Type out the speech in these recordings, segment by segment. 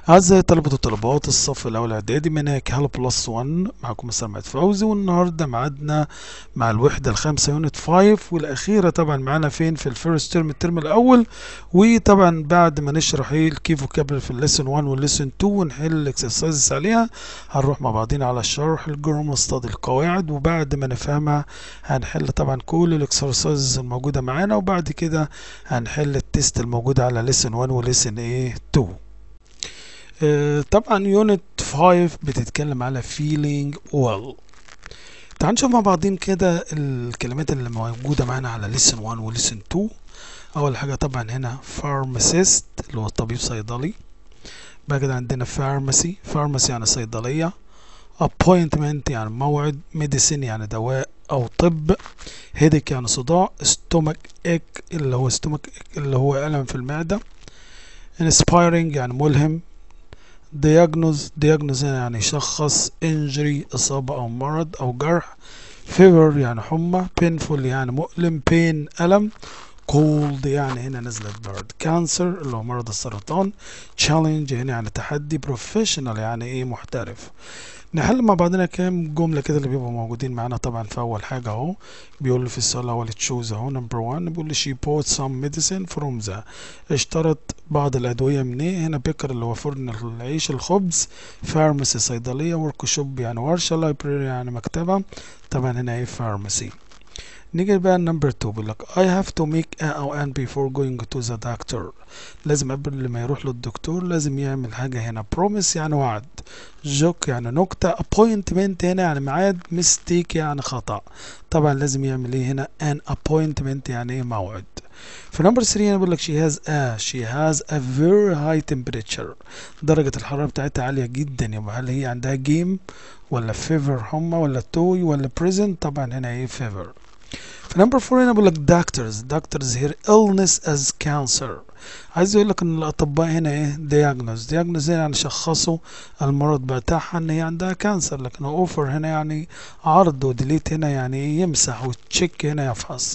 أعزائي طلبة وطالبات الصف الأول إعدادي منهج هالو بلس 1 معكم مستر محمد فوزي والنهاردة معادنا مع الوحدة الخامسة يونت 5 والأخيرة طبعا معانا فين في الفيرست ترم الترم الأول وطبعا بعد ما نشرح ايه الكي فوكابلري في الليسن 1 والليسن 2 ونحل الاكسرسايزز عليها هنروح مع بعضينا على الشرح الجرام ستادي القواعد وبعد ما نفهمها هنحل طبعا كل الاكسرسايزز الموجودة معانا وبعد كده هنحل التيست الموجود على ليسن 1 وليسن ايه 2 آه، طبعا يونت 5 بتتكلم على feeling well تعال نشوف مع بعضين كده الكلمات اللي موجودة معانا على lesson 1 و lesson 2 أول حاجة طبعا هنا pharmacist اللي هو طبيب صيدلي بعد كده عندنا pharmacy pharmacy يعني صيدلية appointment يعني موعد medicine يعني دواء أو طب headache يعني صداع stomach ache اللي هو stomach ache اللي هو ألم في المعدة inspiring يعني ملهم diagnose diagnose يعني يشخص injury إصابة أو مرض أو جرح fever يعني حمى painful يعني مؤلم pain ألم cold يعني هنا نزلة برد cancer اللي هو مرض السرطان challenge هنا يعني تحدي professional يعني ايه محترف نحل مع بعضنا كام جملة كده اللي بيبقوا موجودين معانا طبعا في أول حاجة أهو بيقول لي في السؤال الأول تشوز أهو نمبر 1 بيقول لي she bought some medicine from the اشترت بعض الأدوية من إيه هنا بيكر اللي هو فرن العيش الخبز فارماسي صيدلية ورك شوب يعني ورشة لايبراري يعني مكتبة طبعا هنا إيه فارماسي نيجي بقى نمبر 2 بيقول لك I have to make a أو an before going to the doctor لازم قبل ما يروح للدكتور لازم يعمل حاجة هنا promise يعني وعد جوك يعني نكتة appointment هنا يعني ميعاد mistake يعني خطأ طبعا لازم يعمل ايه هنا an appointment يعني ايه موعد في نمبر 3 هنا بيقول لك she has a she has a very high temperature درجة الحرارة بتاعتها عالية جدا يبقى هل هي عندها جيم ولا fever حمى ولا توي ولا present طبعا هنا ايه fever في نمبر 4 هنا بيقول لك doctors doctors here illness as cancer عايز يقول لك ان الاطباء هنا ايه diagnose diagnose هنا يعني شخصوا المرض بتاعها ان هي عندها كانسر لكن اوفر هنا يعني عرض وديليت هنا يعني يمسح وتشيك هنا يفحص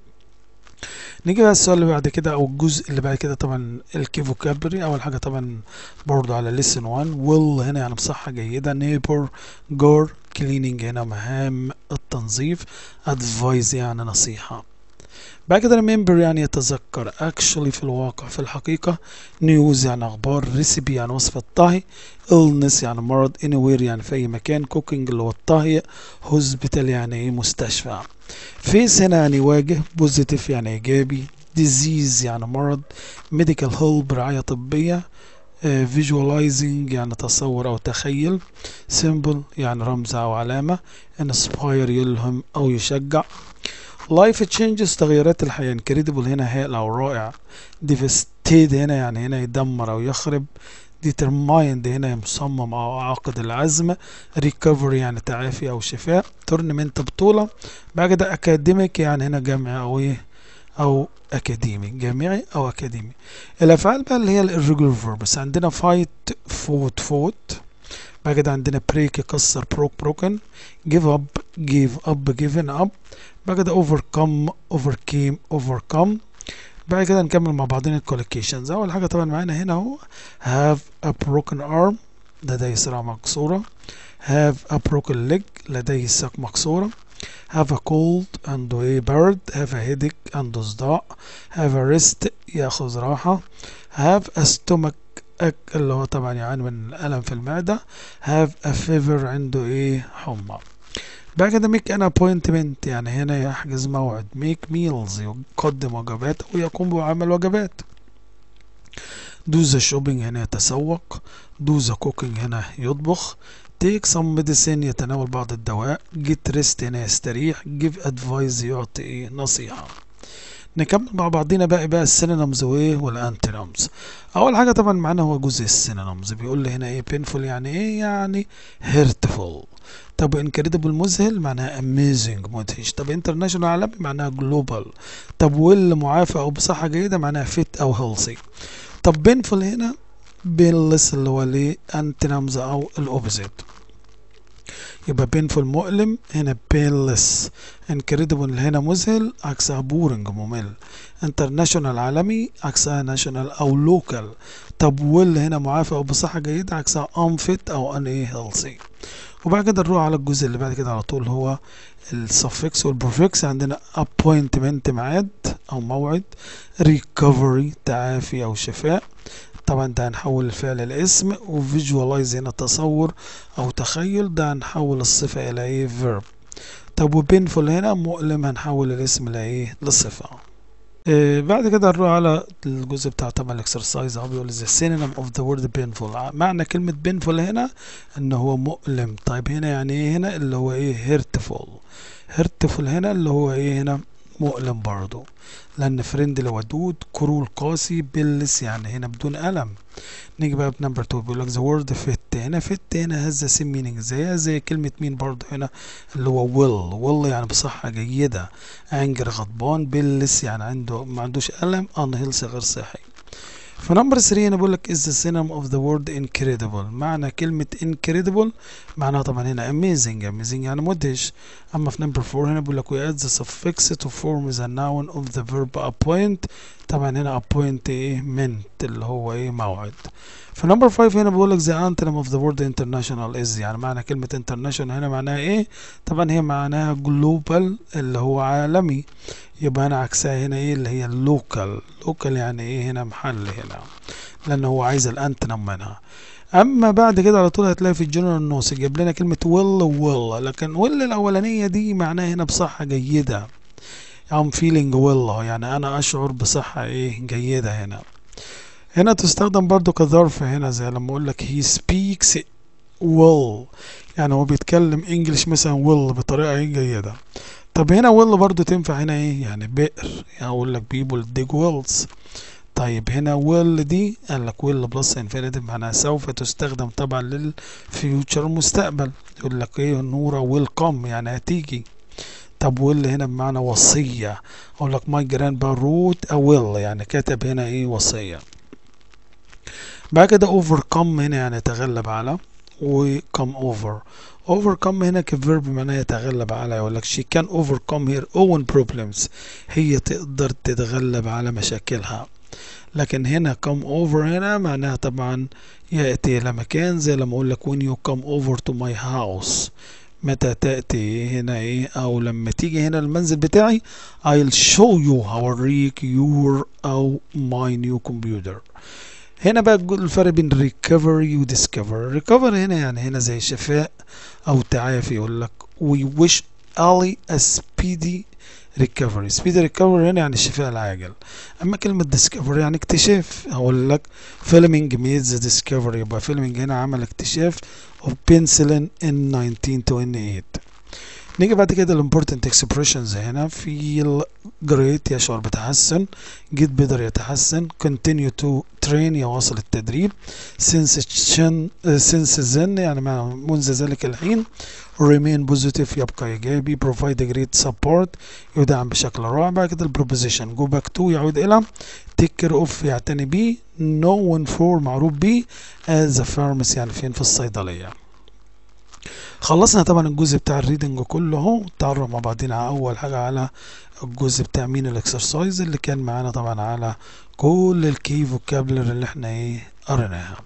نيجي بقى السؤال اللي بعد كده او الجزء اللي بعد كده طبعا الكي فوكابري اول حاجه طبعا برضو على ليسن 1 will هنا يعني بصحه جيده نيبر جور كليننج هنا مهام التنظيف ادفايز يعني نصيحه بعد كده remember يعني يتذكر actually في الواقع في الحقيقة news يعني أخبار recipe يعني وصفة طهي illness يعني مرض anywhere يعني في أي مكان cooking اللي هو الطهي hospital يعني إيه مستشفى face هنا يعني واجه positive يعني إيجابي disease يعني مرض medical help رعاية طبية Uh, visualizing يعني تصور أو تخيل symbol يعني رمز أو علامة inspire يلهم أو يشجع لايف تشينجز تغيرات الحياة انكريدبل هنا هائل أو رائع ديفستيد هنا يعني هنا يدمر أو يخرب determined هنا مصمم أو عاقد العزم recovery يعني تعافي أو شفاء tournament بطولة بعد كده academic يعني هنا جامعي أو إيه أو أكاديمي جامعي أو أكاديمي الأفعال بقى اللي هي الirregular verbs عندنا fight fought fought بعد كده عندنا break يكسر broke broken give up give up given up بعد كده overcome overcame overcome بعد كده نكمل مع بعضين الكوليكيشنز اول حاجه طبعا معانا هنا اهو have a broken arm لديه صراع مكسوره have a broken leg لديه ساق مكسوره have a cold عنده ايه برد have a headache عنده صداع have a rest ياخذ راحه have a stomach أك اللي هو طبعا يعاني من الألم في المعدة have a fever عنده ايه حمى بعد كده ميك ان ابوينتمنت يعني هنا يحجز موعد ميك ميلز يقدم وجبات او يقوم بعمل وجبات دو ذا شوبينج هنا يتسوق دو ذا كوكينج هنا يطبخ تيك سم ميديسين يتناول بعض الدواء جيت ريست هنا يستريح جيف ادفايز يعطي ايه نصيحه نكمل مع بعضينا بقى بقى السينونيمز وايه والانتونيمز اول حاجه طبعا معانا هو جزء السينونيمز بيقول لي هنا ايه بينفول يعني ايه يعني هيرتفول طب انكريدبل مذهل معناها اميزنج مدهش طب انترناشونال عالمي معناها جلوبال طب ويل معافى او بصحه جيده معناها فيت او هيلثي طب بينفول هنا بينلس اللي هو ليه انتونيمز او الاوبوزيت يبقى painful مؤلم هنا painless incredible هنا مذهل عكسها boring ممل international عالمي عكسها national أو local طب will هنا معافى أو بصحة جيدة عكسها unfit أو un healthy وبعد كده نروح على الجزء اللي بعد كده على طول هو السفكس والبرفكس عندنا appointment ميعاد أو موعد recovery تعافي أو شفاء طبعا ده هنحول الفعل الاسم وفيجوالايز هنا تصور او تخيل ده هنحول الصفة الى ايه verb طب وبينفول هنا مؤلم هنحول الاسم لايه لصفة آه بعد كده نروح على الجزء بتاع طبعا الاكسرسايز اهو بيقول the synonym of the word painful معنى كلمة painful هنا ان هو مؤلم طيب هنا يعني ايه هنا اللي هو ايه hurtful hurtful هنا اللي هو ايه هنا مؤلم برضه لان فريندلي ودود كرول قاسي بلس يعني هنا بدون ألم نيجي بقى بنمبر 2 بيقول لك ذا وورد فيت هنا فيت هنا هذا سيم مينينج زيها زي كلمة مين برضه هنا اللي هو ويل ويل يعني بصحة جيدة انجر غضبان بلس يعني عنده ما عندوش ألم ان هيلث غير صحي فنمبر 3 هنا بقول لك is the synonym of the word incredible معنى كلمة incredible معناها طبعا هنا amazing amazing يعني مدهش أما في نمبر 4 هنا بقول لك we add the suffix to form the noun of the verb appoint طبعا هنا appoint ايه meant اللي هو ايه موعد في نمبر 5 هنا بقول لك the antonym of the word international is يعني معنى كلمة international هنا معناها ايه طبعا هي معناها global اللي هو عالمي يبقى انا عكسها هنا ايه اللي هي اللوكال لوكال يعني ايه هنا محل هنا لان هو عايز الانتنم منها اما بعد كده على طول هتلاقي في الجنرال نوس جاب لنا كلمه ويل ويل لكن ويل الاولانيه دي معناها هنا بصحه جيده I'm feeling well يعني انا اشعر بصحه ايه جيده هنا هنا تستخدم برضو كظرف هنا زي لما اقول لك he speaks well يعني هو بيتكلم انجلش مثلا well بطريقه ايه جيده طب هنا ويل برضو تنفع هنا ايه يعني بئر يعني اقول لك people dig wells طيب هنا ويل دي قال لك ويل بلس انفينيتيف معناها سوف تستخدم طبعا للفيوتشر المستقبل يقول لك ايه نورا ويل كم يعني هتيجي طب ويل هنا بمعنى وصية اقول لك ماي جراند با روت ا ويل يعني كتب هنا ايه وصية بعد كده اوفر كم هنا يعني يتغلب على وكم اوفر overcome هنا كفيرب معناه يتغلب على يقول لك she can overcome her own problems هي تقدر تتغلب على مشاكلها لكن هنا come over هنا معناها طبعا يأتي إلى مكان زي لما أقول لك when you come over to my house متى تأتي هنا إيه أو لما تيجي هنا المنزل بتاعي I'll show you هوريك your أو my new computer هنا بقى الفرق بين recovery و discover recover هنا يعني هنا زي شفاء او تعافي يقول لك we wish Ali a speedy recovery speedy recovery هنا يعني الشفاء العاجل اما كلمة discover يعني اكتشاف اقول لك Fleming made the discovery يبقى Fleming هنا عمل اكتشاف of penicillin in 1928 نيجي بعد كده الامبورتنت اكسبريشنز هنا في جريت يشعر بتحسن جيت بيقدر يتحسن continue to train يواصل التدريب since since then يعني منذ ذلك الحين remain positive يبقى ايجابي provide a great support يدعم بشكل رائع بعد كده البروبوزيشن go back to يعود الى take care of يعتني بيه known for معروف بيه as a pharmacy يعني فين في الصيدليه خلصنا طبعا الجزء بتاع الريدنج كله اهو تعرف مع بعضنا اول حاجه على الجزء بتاع مين الاكسرسايز اللي كان معانا طبعا على كل الكي فوكابلر اللي احنا ايه قريناها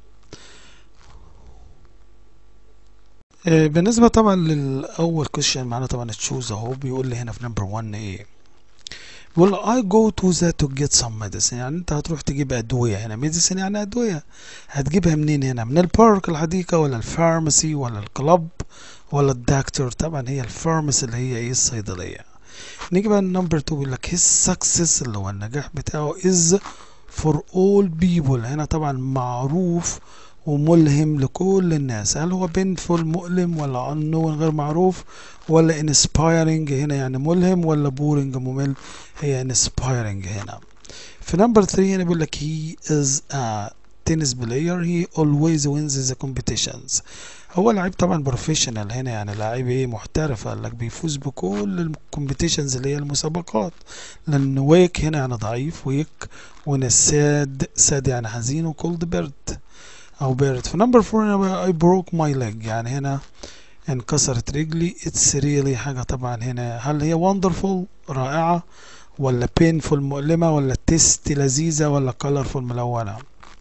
آه بالنسبه طبعا للاول كويشن معانا طبعا تشوز اهو بيقول لي هنا في نمبر 1 ايه بيقول I go to that to get some medicine يعني انت هتروح تجيب ادويه هنا medicine يعني ادويه هتجيبها منين هنا من البارك الحديقه ولا الفارماسي ولا الكلب ولا الدكتور طبعا هي الفارماسي اللي هي ايه الصيدليه نيجي بقى النمبر 2 بيقول لك his success اللي هو النجاح بتاعه is for all people هنا طبعا معروف وملهم لكل الناس هل هو بينفول مؤلم ولا unknown غير معروف ولا inspiring هنا يعني ملهم ولا boring ممل هي inspiring هنا في نمبر 3 هنا بيقول لك he is a tennis player he always wins the competitions هو لعيب طبعا بروفيشنال هنا يعني لعيب ايه محترف قال لك بيفوز بكل الكومبيتيشنز اللي هي المسابقات لان ويك هنا يعني ضعيف ويك وهنا ساد ساد يعني حزين وكولد بيرد او بيرد في نمبر 4 هنا اي بروك ماي ليج يعني هنا انكسرت رجلي it's really حاجة طبعا هنا هل هي wonderful رائعة ولا painful مؤلمة ولا tasty لذيذة ولا colorful ملونة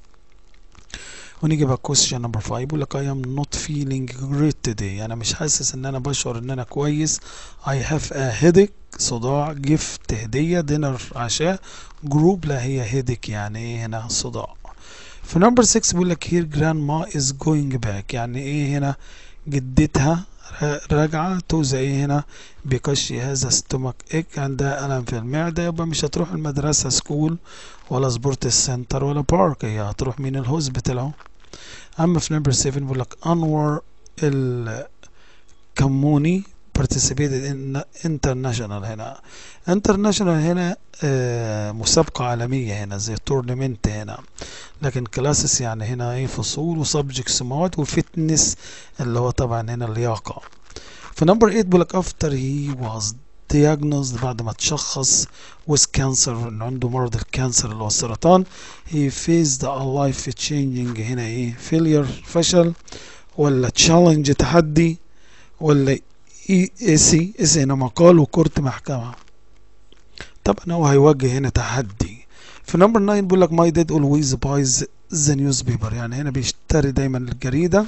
ونيجي بقى question number 5 بيقول لك I am not feeling great today أنا مش حاسس إن أنا بشعر إن أنا كويس I have a headache صداع gift هدية dinner عشاء جروب لا هي headache يعني إيه هنا صداع في نمبر 6 بيقول لك here grandma is going back يعني إيه هنا جدتها راجعة توزع ايه هنا because she has a stomach ache عندها ألم في المعدة يبقى مش هتروح المدرسة سكول ولا سبورت سنتر ولا بارك هي هتروح من الهوسبيتال اهو أما في نمبر 7 بيقول لك أنور الكموني participated in international هنا international هنا آه مسابقة عالمية هنا زي تورنمنت هنا لكن كلاسس يعني هنا ايه فصول وسبجكتس مواد وفتنس اللي هو طبعا هنا اللياقة في نمبر 8 بيقول لك after he was diagnosed بعد ما تشخص with cancer انه عنده مرض الكانسر اللي هو السرطان he faced a life changing هنا ايه failure فشل ولا challenge تحدي ولا اي سي اس هنا مقال وكورت محكمة طبعا هو هيواجه هنا تحدي في نمبر 9 بيقول لك my dad always buys the newspaper يعني هنا بيشتري دايما الجريدة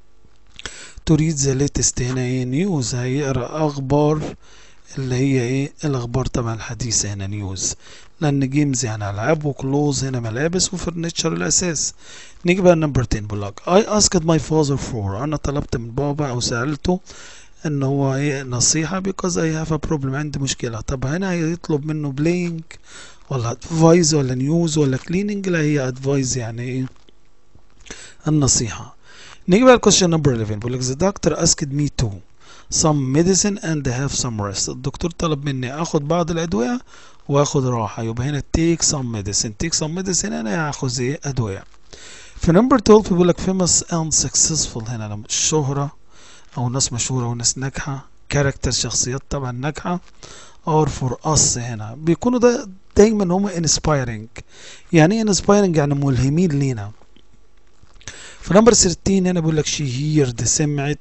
to read the latest هنا ايه نيوز هيقرا اخبار اللي هي ايه الاخبار طبعا الحديثة هنا نيوز لان جيمز يعني العاب وكلوز هنا ملابس وفرنتشر الاساس نيجي بقى نمبر 10 بيقول لك I asked my father for انا طلبت من بابا او سألته ان هو ايه نصيحة because I have a problem عندي مشكلة طب هنا هيطلب منه playing ولا advice ولا news ولا cleaning لا هي advice يعني ايه النصيحة نيجي بقى question number 11 بيقول لك the doctor asked me to some medicine and have some rest الدكتور طلب مني اخد بعض الادوية واخد راحة يبقى هنا take some medicine take some medicine انا هاخد ايه ادوية في نمبر 12 بيقول لك famous and successful هنا لما الشهرة او ناس مشهورة وناس ناجحة كاركتر شخصيات طبعا ناجحة or for us هنا بيكونوا ده دايما هم inspiring يعني ايه inspiring يعني ملهمين لينا في نمبر 13 هنا بيقول لك she heard سمعت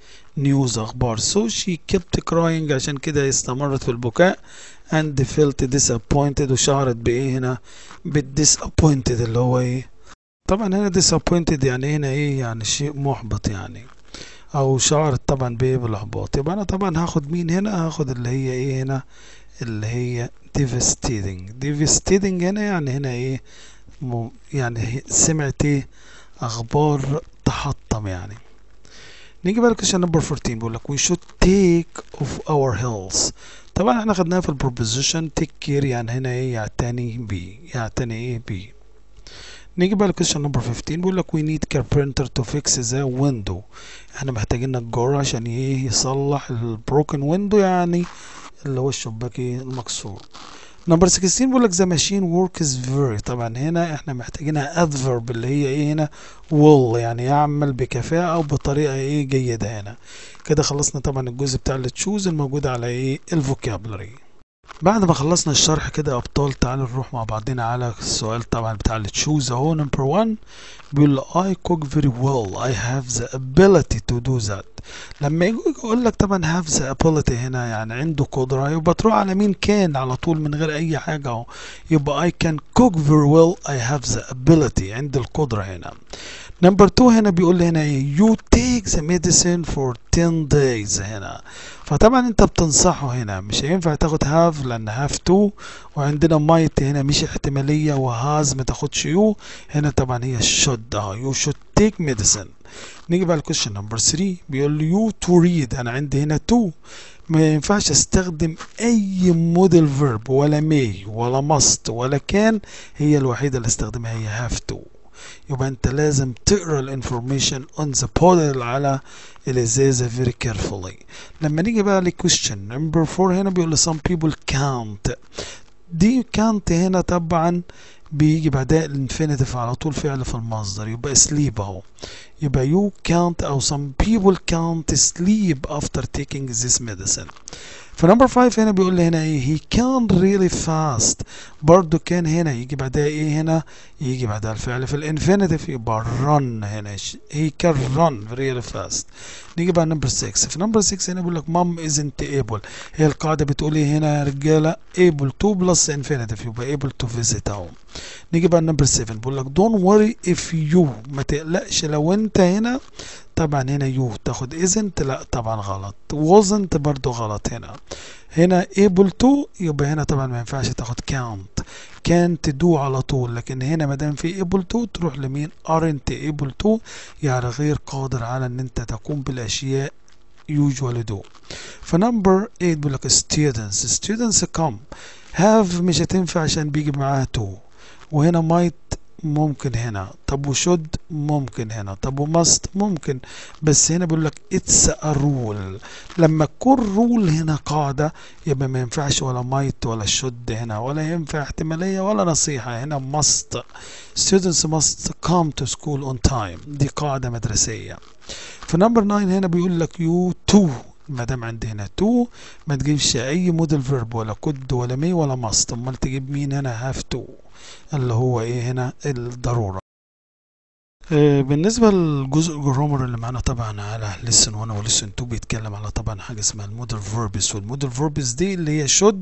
نيوز اخبار so she kept crying عشان كده استمرت في البكاء and felt disappointed وشعرت بايه هنا بالdisappointed اللي هو ايه طبعا هنا disappointed يعني هنا ايه يعني شيء محبط يعني او شعرت طبعا بايه بالاحباط يبقى انا طبعا هاخد مين هنا هاخد اللي هي ايه هنا اللي هي devastating devastating هنا يعني هنا ايه م... يعني سمعت ايه اخبار تحطم يعني نيجي بقى لكويشن نمبر 14 بيقول لك we should take of our health طبعا احنا خدناها في البروبوزيشن take care يعني هنا ايه يعتني بيه يعتني ايه بيه نيجي بقى لكويشن نمبر 15 بيقول لك we need carpenter to fix the window احنا محتاجين نجار عشان ايه يصلح البروكن ويندو يعني اللي هو الشباك المكسور نمبر 16 بيقول لك the machine works very طبعا هنا احنا محتاجينها adverb اللي هي ايه هنا will يعني يعمل بكفاءة او بطريقة ايه جيدة هنا كده خلصنا طبعا الجزء بتاع التشوز الموجود على ايه الفوكابلري بعد ما خلصنا الشرح كده يا ابطال تعالوا نروح مع بعضنا على السؤال طبعا بتاع التشوز اهو نمبر 1 بيقول I cook very well I have the ability to do that لما يجي يقول لك طبعا have the ability هنا يعني عنده قدرة يبقى تروح على مين كان على طول من غير أي حاجة أهو يبقى I can cook very well I have the ability عندي القدرة هنا نمبر 2 هنا بيقول لي هنا ايه you take the medicine for 10 days هنا فطبعا انت بتنصحه هنا مش هينفع تاخد have لان have to وعندنا might هنا مش احتمالية وهاز ما تاخدش you هنا طبعا هي should اهو you should take medicine نيجي بقى لكويشن نمبر 3 بيقول لي you to read انا عندي هنا to ما ينفعش استخدم اي موديل فيرب ولا may ولا must ولا كان هي الوحيدة اللي استخدمها هي have to يبقى انت لازم تقرا الانفورميشن اون ذا بودل على الازازه very carefully لما نيجي بقى لكويشن نمبر 4 هنا بيقول لي some people can't دي can't هنا طبعا بيجي بعدها الانفينيتيف على طول فعل في المصدر يبقى sleep اهو يبقى you can't أو some people can't sleep after taking this medicine فنمبر 5 هنا بيقول لي هنا ايه he can really fast برضو كان هنا يجي بعدها ايه هنا يجي بعدها الفعل في الانفينيتيف يبقى run هنا he can run really fast نيجي بقى نمبر 6 في نمبر 6 هنا بيقول لك mom isn't able هي القاعدة بتقول ايه هنا يا رجالة able to plus infinitive يبقى able to visit اهو نيجي بقى نمبر 7 بيقول لك don't worry if you ما تقلقش لو انت هنا طبعا هنا يو تاخد isn't لا طبعا غلط wasn't برضو غلط هنا هنا able to يبقى هنا طبعا ما ينفعش تاخد can't can't do على طول لكن هنا ما دام في able to تروح لمين aren't able to يعني غير قادر على ان انت تقوم بالاشياء usually do فنمبر 8 بيقول لك students students come have مش هتنفع عشان بيجي معاها to وهنا might ممكن هنا طب وشود ممكن هنا طب وماست ممكن بس هنا بيقول لك اتس ا رول لما تكون رول هنا قاعده يبقى ما ينفعش ولا مايت ولا شود هنا ولا ينفع احتماليه ولا نصيحه هنا ماست students must come to school on time دي قاعده مدرسيه في نمبر 9 هنا بيقول لك يو تو ما دام عندي هنا تو ما تجيبش اي موديل فيرب ولا كود ولا مي ولا ماست امال تجيب مين هنا هاف تو اللي هو ايه هنا الضروره آه بالنسبة للجزء الجرامر اللي معانا طبعا على لسن 1 ولسن 2 بيتكلم على طبعا حاجة اسمها الموديل فيربس والموديل فيربس دي اللي هي شود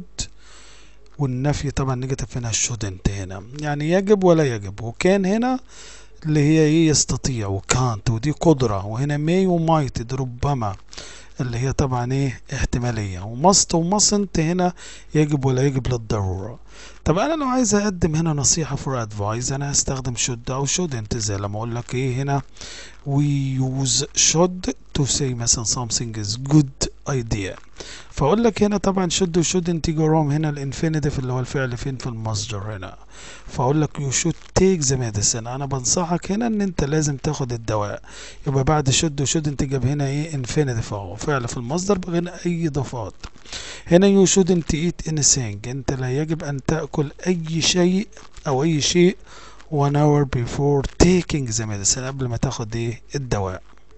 والنفي طبعا نيجاتيف هنا شودنت هنا يعني يجب ولا يجب وكان هنا اللي هي ايه يستطيع وكانت ودي قدرة وهنا مي ومايت ربما اللي هي طبعا ايه احتمالية وماست وماسنت هنا يجب ولا يجب للضرورة طب انا لو عايز اقدم هنا نصيحة فور ادفايس انا هستخدم should او shouldn't زي لما اقول لك ايه هنا we use should to say مثلا something is good idea فاقول لك هنا طبعا should و shouldn't تيجي وراهم هنا الانفينيتيف اللي هو الفعل فين في المصدر هنا فاقول لك you should take the medicine انا بنصحك هنا ان انت لازم تاخد الدواء يبقى بعد should و shouldn't تجيب هنا ايه infinitive اهو فعل في المصدر بغير اي اضافات هنا you shouldn't eat anything انت لا يجب ان تاكل اي شيء او اي شيء one hour before taking the medicine قبل ما تاخد ايه الدواء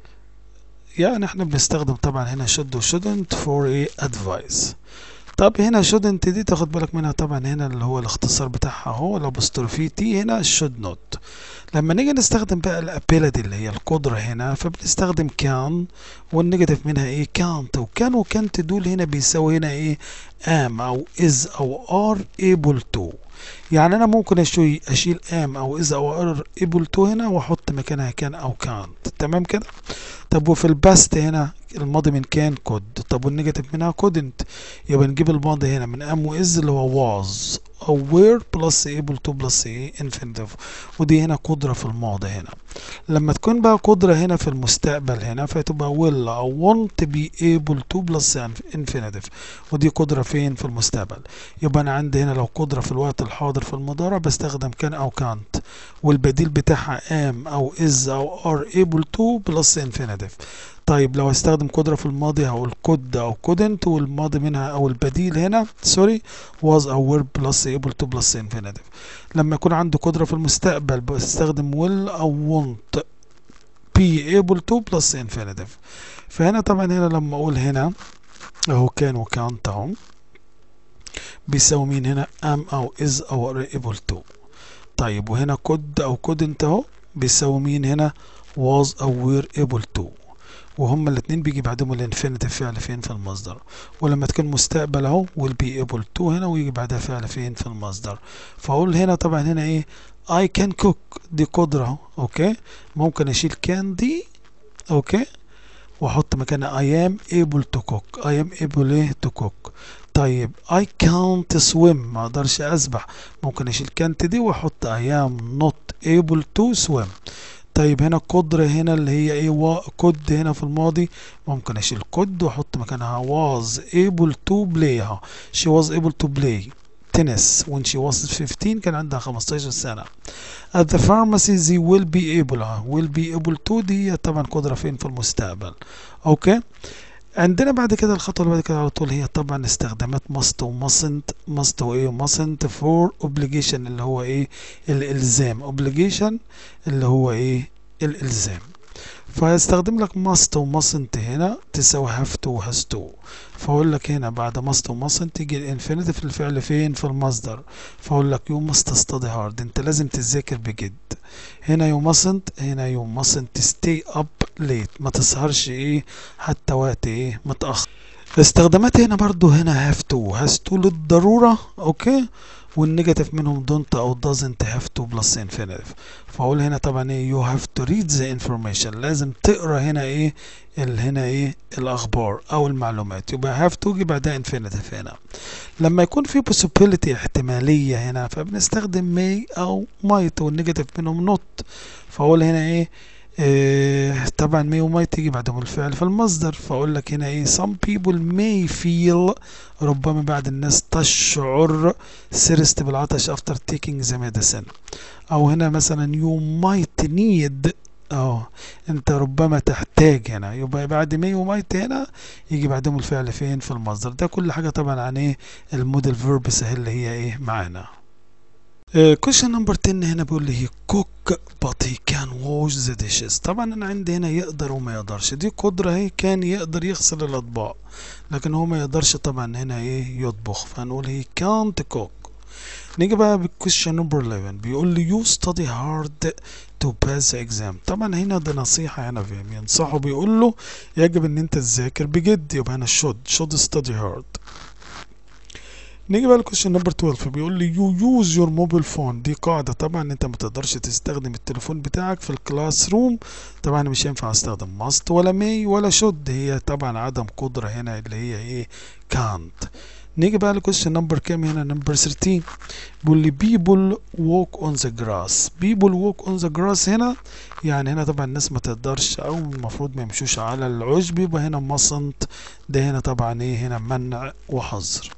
يعني احنا بنستخدم طبعا هنا should و shouldn't for ايه advice طب هنا shouldn't دي تاخد بالك منها طبعا هنا اللي هو الاختصار بتاعها اهو الابوستروفي تي هنا should not لما نيجي نستخدم بقى الابيلتي اللي هي القدرة هنا فبنستخدم كان والنيجاتيف منها ايه كانت وكان وكانت دول هنا بيساوي هنا ايه am او is او are able to يعني انا ممكن اشيل am او is او are able to هنا واحط مكانها كان او كانت تمام كده طب وفي الباست هنا الماضي من كان كود طب والنيجاتيف منها couldn't يبقى نجيب الماضي هنا من am و is اللي هو was او were plus able to plus ايه infinitive ودي هنا قدرة في الماضي هنا لما تكون بقى قدرة هنا في المستقبل هنا فتبقى will او want to be able to plus infinitive ودي قدرة فين في المستقبل يبقى انا عندي هنا لو قدرة في الوقت الحاضر في المضارع بستخدم كان او كانت والبديل بتاعها am او is او are able to plus infinitive طيب لو هستخدم قدرة في الماضي هقول could أو couldn't والماضي منها أو البديل هنا سوري was أو were plus able to plus infinitive لما يكون عندي قدرة في المستقبل بستخدم will أو won't be able to plus infinitive فهنا طبعا هنا لما أقول هنا أهو كان وكانت أهو بيساوي مين هنا am أو is أو are able to طيب وهنا could أو couldn't أهو بيساوي مين هنا was أو were able to وهما الاثنين بيجي بعدهم الانفينيتيف فعل فين في المصدر ولما تكون مستقبل اهو will be able to هنا ويجي بعدها فعل فين في المصدر فاقول هنا طبعا هنا ايه I can cook دي قدرة اهو اوكي ممكن اشيل can دي اوكي واحط مكانها I am able to cook I am able ايه to cook طيب I can't swim ما اقدرش اسبح ممكن اشيل can't دي واحط I am not able to swim طيب هنا قدرة هنا اللي هي ايه كود هنا في الماضي ممكن اشيل كود واحط مكانها was able to play ها she was able to play tennis when she was 15 كان عندها 15 سنة at the pharmacy they will be able ها will be able to دي طبعا قدرة فين في المستقبل اوكي عندنا بعد كده الخطوة اللي بعد كده على طول هي طبعا استخدامات must و mustn't must وايه mustn't for obligation اللي هو ايه الالزام obligation اللي هو ايه الالزام فهيستخدم لك must و mustn't هنا تساوي have to و has to فاقول لك هنا بعد must و mustn't تيجي الانفينيتيف الفعل فين في المصدر فاقول لك you must study hard انت لازم تذاكر بجد هنا you mustn't هنا you mustn't stay up late ما تسهرش ايه حتى وقت ايه متأخر استخدامات هنا برضو هنا have to has to للضرورة اوكي والنيجاتيف منهم don't او doesn't have to plus infinitive فاقول هنا طبعا ايه you have to read the information لازم تقرا هنا ايه ال هنا ايه الاخبار او المعلومات يبقى have to يجي بعدها infinitive هنا لما يكون في possibility احتمالية هنا فبنستخدم may او might والنيجاتيف منهم not فاقول هنا ايه إيه طبعا may و might تيجي بعدهم الفعل في المصدر فاقول لك هنا ايه some people may feel ربما بعض الناس تشعر سرست بالعطش after taking the medicine او هنا مثلا you might need اه انت ربما تحتاج هنا يبقى بعد may و might هنا يجي بعدهم الفعل فين في المصدر ده كل حاجة طبعا عن ايه الموديل فيرب سهل اللي هي ايه معانا كويشن نمبر 10 هنا بيقول لي he cook but he can wash the dishes طبعا انا عندي هنا يقدر وما يقدرش دي قدرة اهي كان يقدر يغسل الاطباق لكن هو ما يقدرش طبعا هنا ايه يطبخ فهنقول he can't cook نيجي بقى بالكويشن نمبر 11 بيقول لي you study hard to pass the exam طبعا هنا ده نصيحة هنا فاهم ينصحه بيقول له يجب ان انت تذاكر بجد يبقى هنا should should study hard نيجي بقى لكويشن نمبر 12 بيقول لي يو يوز يور موبايل فون دي قاعده طبعا انت ما تقدرش تستخدم التليفون بتاعك في الكلاس روم طبعا مش هينفع استخدم ماست ولا مي ولا شود هي طبعا عدم قدره هنا اللي هي ايه كانت نيجي بقى لكويشن نمبر كام هنا نمبر 13 بيقول لي people walk on the grass people walk on the grass هنا يعني هنا طبعا الناس ما تقدرش او المفروض ما يمشوش على العشب يبقى هنا mustn't ده هنا طبعا ايه هنا منع وحظر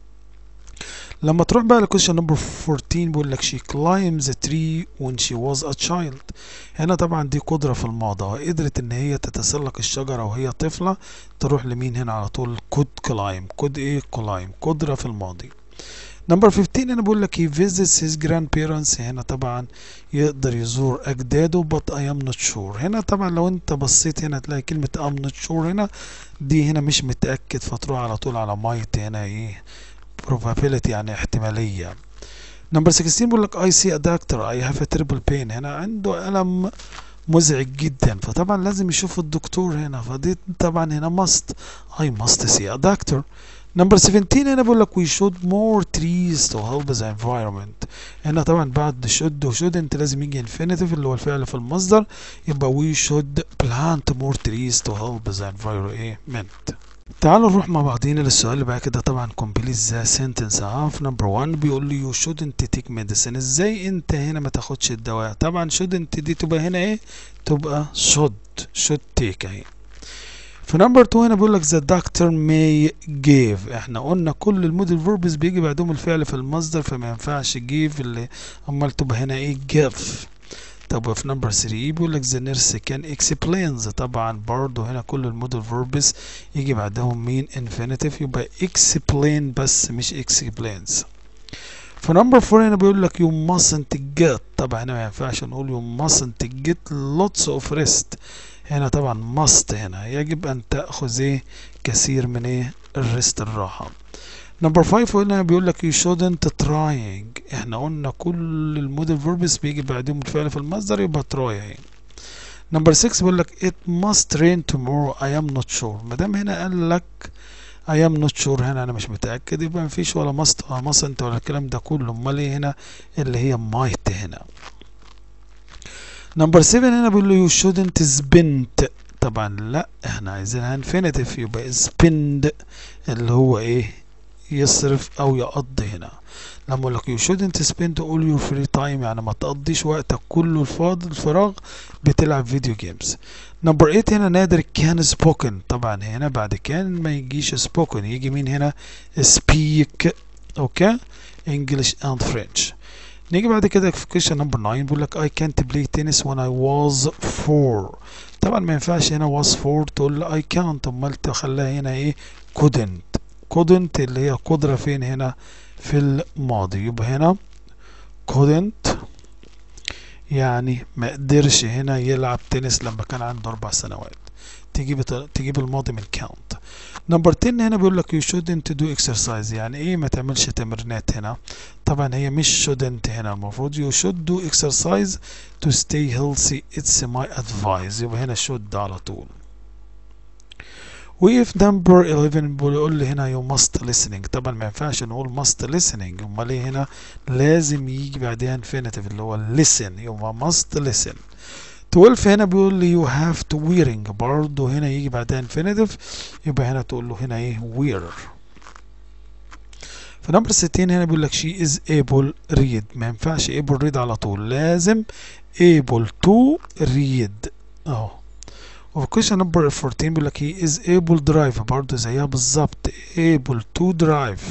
لما تروح بقى لكويشن نمبر 14 بيقول لك she climbed the tree when she was a child هنا طبعا دي قدرة في الماضي قدرت ان هي تتسلق الشجرة وهي طفلة تروح لمين هنا على طول could climb could ايه climb قدرة في الماضي نمبر 15 هنا بيقول لك he visits his grandparents هنا طبعا يقدر يزور اجداده but I am not sure هنا طبعا لو انت بصيت هنا تلاقي كلمة I'm not sure هنا دي هنا مش متأكد فتروح على طول على might هنا ايه probability يعني احتمالية نمبر 16 بيقول لك I see a doctor I have a terrible pain هنا عنده ألم مزعج جدا فطبعا لازم يشوف الدكتور هنا فدي طبعا هنا must I must see a doctor نمبر 17 هنا بيقول لك we should more trees to help the environment هنا طبعا بعد should و should انت لازم يجي infinitive اللي هو الفعل في المصدر يبقى we should plant more trees to help the environment تعالوا نروح مع بعضينا للسؤال اللي بعد كده طبعا complete the sentence half number 1 بيقول لي you shouldn't take medicine ازاي انت هنا ما تاخدش الدواء طبعا shouldn't دي تبقى هنا ايه تبقى should should take اهي في نمبر 2 هنا بيقول لك the doctor may give احنا قلنا كل الموديل فيربز بيجي بعدهم الفعل في المصدر فما ينفعش give اللي امال تبقى هنا ايه give طب في نمبر 3 بيقول لك the nurse can explains طبعا برضه هنا كل الموديل فيربس يجي بعدهم مين infinitive يبقى explain بس مش explains في نمبر 4 هنا بيقول لك you mustn't get طبعا هنا ما ينفعش نقول you mustn't get lots of rest هنا طبعا must هنا يجب ان تاخذ ايه كثير من ايه الريست الراحه نمبر 5 هنا بيقول لك you shouldn't trying احنا قلنا كل الموديل فيربس بيجي بعدهم الفعل في المصدر يبقى try نمبر 6 بيقول لك it must rain tomorrow I am not sure ما دام هنا قال لك I am not sure هنا انا مش متاكد يبقى مفيش ولا must ولا mustn't ولا الكلام ده كله امال ايه هنا اللي هي might هنا نمبر 7 هنا بيقول له you shouldn't spend طبعا لا احنا عايزينها infinitive يبقى spend اللي هو ايه يصرف او يقضي هنا لما اقول لك you shouldn't spend all your free time يعني ما تقضيش وقتك كله الفاضي الفراغ بتلعب فيديو جيمز نمبر 8 هنا نادر كان spoken طبعا هنا بعد كان ما يجيش spoken يجي مين هنا speak اوكي English and French نيجي بعد كده في question نمبر 9 بيقول لك I can't play tennis when I was four طبعا ما ينفعش هنا was four تقول I can't امال تخليها هنا ايه couldn't couldn't اللي هي قدرة فين هنا في الماضي يبقى هنا couldn't يعني ما قدرش هنا يلعب تنس لما كان عنده اربع سنوات تجيب تجيب الماضي من count نمبر 10 هنا بيقول لك you shouldn't do exercise يعني ايه ما تعملش تمرينات هنا طبعا هي مش shouldn't هنا المفروض you should do exercise to stay healthy it's my advice يبقى هنا should على طول وفي نمبر 11 بيقول لي هنا you must listening طبعا ما ينفعش نقول must listening امال ايه هنا لازم يجي بعدها infinitive اللي هو listen يبقى must listen 12 هنا بيقول لي you have to wearing برضه هنا يجي بعدها infinitive يبقى هنا تقول له هنا ايه wear في نمبر 60 هنا بيقول لك she is able read ما ينفعش able read على طول لازم able to read اهو وفي question نمبر 14 بيقول لك he is able drive برضه زيها بالظبط able to drive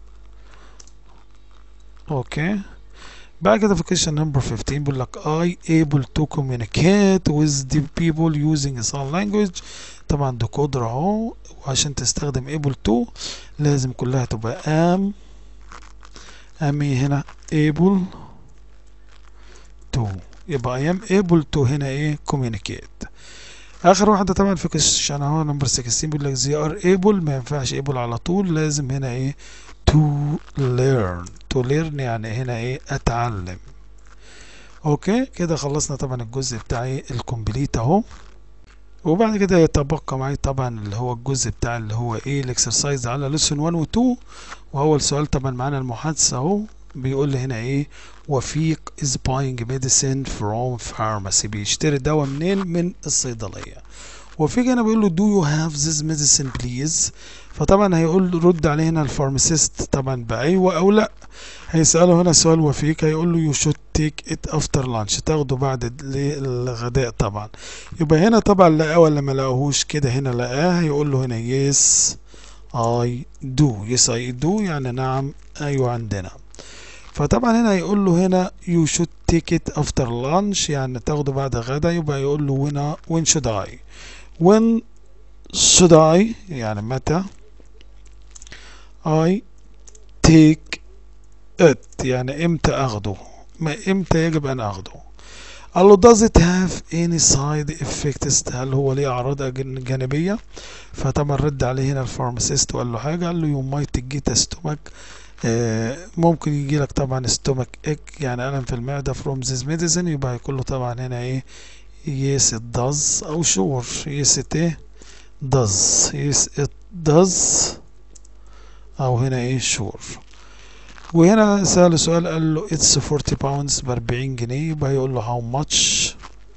اوكي بعد كده في question number 15 بيقول لك I able to communicate with the people using sign language طبعا ده قدرة اهو وعشان تستخدم able to لازم كلها تبقى am am إيه هنا able to يبقى I am able to هنا ايه communicate اخر واحدة طبعا في question اهو نمبر 16 بيقول لك they are able ما ينفعش able على طول لازم هنا ايه to learn to learn يعني هنا ايه اتعلم اوكي كده خلصنا طبعا الجزء بتاعي الكومبليت اهو وبعد كده يتبقى معي طبعا اللي هو الجزء بتاع اللي هو ايه الاكسرسايز على لسون 1 و 2 واول سؤال طبعا معانا المحادثة اهو بيقول لي هنا ايه وفيق is buying medicine from pharmacy بيشتري دواء منين من الصيدلية وفيق هنا بيقول له do you have this medicine please فطبعا هيقول رد عليه هنا الفارماسيست طبعا بأيوة أو لأ هيسأله هنا سؤال وفيك هيقول له you should take it after lunch تاخده بعد الغداء طبعا يبقى هنا طبعا لقاه ولا ما لقاهوش كده هنا لقاه هيقول له هنا yes I do yes I do يعني نعم أيوة عندنا فطبعا هنا هيقول له هنا you should take it after lunch يعني تاخده بعد الغداء يبقى يقول له هنا when should I when should I يعني متى I take it يعني امتى اخده ما امتى يجب ان اخده قال له does it have any side effects هل هو ليه اعراض جانبيه فطبعا رد عليه هنا الفارماسيست وقال له حاجه قال له you might get a stomach آه ممكن يجي لك طبعا stomach ache يعني الم في المعده from this medicine يبقى هيقول له طبعا هنا ايه yes it does او sure yes it ايه does yes it does او هنا ايه sure وهنا سأله سؤال قال له it's 40 pounds ب 40 جنيه يبقى هيقول له how much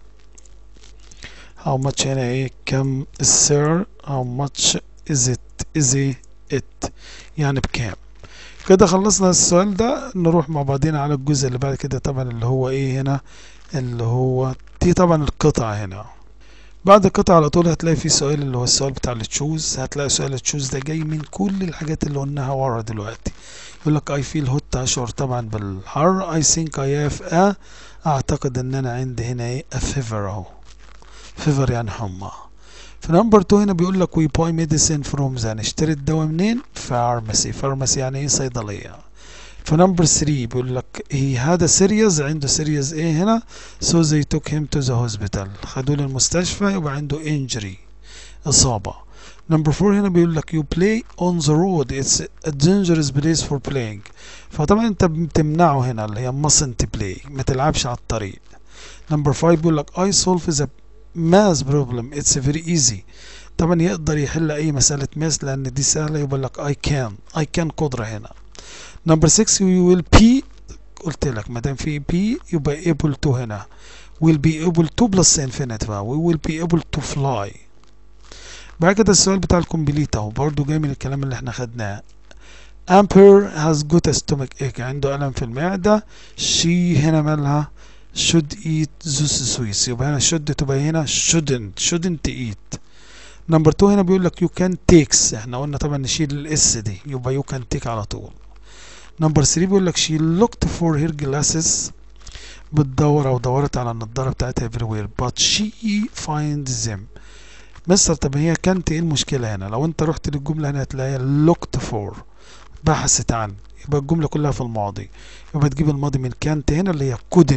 how much هنا ايه كم sir how much is it is it يعني بكام كده خلصنا السؤال ده نروح مع بعضينا على الجزء اللي بعد كده طبعا اللي هو ايه هنا اللي هو دي طبعا القطعة هنا بعد القطعة على طول هتلاقي في سؤال اللي هو السؤال بتاع التشوز هتلاقي سؤال التشوز ده جاي من كل الحاجات اللي قلناها ورا دلوقتي يقول لك I feel hot أشعر طبعا بالحر I think I have a أعتقد إن أنا عندي هنا إيه a fever أهو fever يعني حمى في نمبر 2 هنا بيقول لك we buy medicine from the نشتري الدواء منين؟ pharmacy pharmacy يعني إيه صيدلية في نمبر 3 بيقول لك he had a serious عنده serious ايه هنا so they took him to the hospital خدوه للمستشفى يبقى عنده injury إصابة نمبر 4 هنا بيقول لك you play on the road it's a dangerous place for playing فطبعا انت بتمنعه هنا اللي هي mustn't play ما تلعبش على الطريق نمبر 5 بيقول لك I solve the math problem it's very easy طبعا يقدر يحل اي مسألة ماس لان دي سهلة يقول لك I can I can قدرة هنا نمبر 6 we will be قلت لك ما دام في be يبقى able to هنا will be able to plus infinitive we will be able to fly بعد كده السؤال بتاع الكومبليت اهو برضه جاي من الكلام اللي احنا خدناه Amper has got a stomach ache عنده ألم في المعدة she هنا مالها should eat those sweets يبقى هنا should تبقى هنا shouldn't shouldn't eat نمبر 2 هنا بيقول لك you can takes احنا قلنا طبعا نشيل الاس دي يبقى you can take على طول نمبر 3 بيقول لك she looked for her glasses بتدور او دورت على النضاره بتاعتها everywhere but she finds them مستر طب هي كانت ايه المشكله هنا لو انت رحت للجمله هنا هتلاقيها looked for بحثت عن يبقى الجمله كلها في الماضي يبقى تجيب الماضي من كانت هنا اللي هي couldn't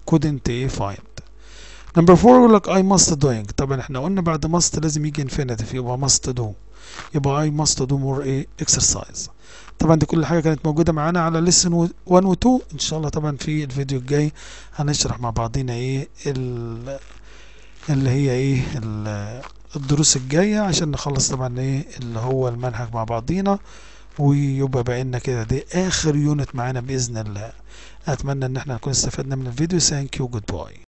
couldn't ايه find نمبر 4 يقول لك I must doing طبعا احنا قلنا بعد must لازم يجي infinitive يبقى must do يبقى I must do more ايه exercise طبعا دي كل حاجة كانت موجودة معانا على lesson 1 و 2 ان شاء الله طبعا في الفيديو الجاي هنشرح مع بعضينا ايه ال- اللي هي ايه ال- الدروس الجاية عشان نخلص طبعا ايه اللي هو المنهج مع بعضينا ويبقى بقينا كده دي اخر يونت معانا باذن الله اتمنى ان احنا نكون استفدنا من الفيديو ثانك يو جود باي